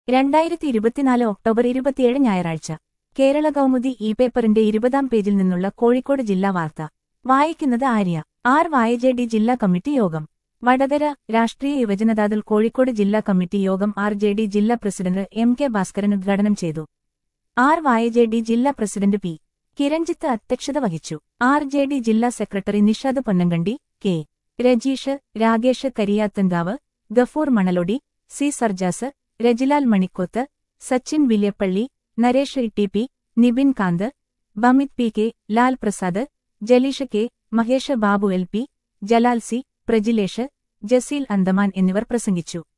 രണ്ടായിരത്തി ഇരുപത്തിനാല് ഒക്ടോബർ ഇരുപത്തിയേഴ് ഞായറാഴ്ച കേരള കൗമുദി ഇ പേപ്പറിന്റെ ഇരുപതാം പേജിൽ നിന്നുള്ള കോഴിക്കോട് ജില്ലാ വാർത്ത വായിക്കുന്നത് ആര്യ ആർ വായ ഡി ജില്ലാ കമ്മിറ്റി യോഗം വടകര രാഷ്ട്രീയ യുവജനതാദൾ കോഴിക്കോട് ജില്ലാ കമ്മിറ്റി യോഗം ആർ ജെ ഡി ജില്ലാ പ്രസിഡന്റ് എം കെ ഭാസ്കരൻ ഉദ്ഘാടനം ചെയ്തു ആർ വായ ഡി ജില്ലാ പ്രസിഡന്റ് പി കിരൺജിത്ത് അധ്യക്ഷത വഹിച്ചു ആർ ജെ ഡി ജില്ലാ secretary Nishad Ponnankandi K Rajeesh Ragesh Kariyathankavu Gafoor Manalodi C Sarjas Rajilal Manikoth Sachin Villiappally Naresh T P Nibin Kanth Bamith P K Lal Prasad Jaleesh K Mahesh Babu L P Jalal C Prajilesh Jaseel Andaman എന്നിവർ പ്രസംഗിച്ചു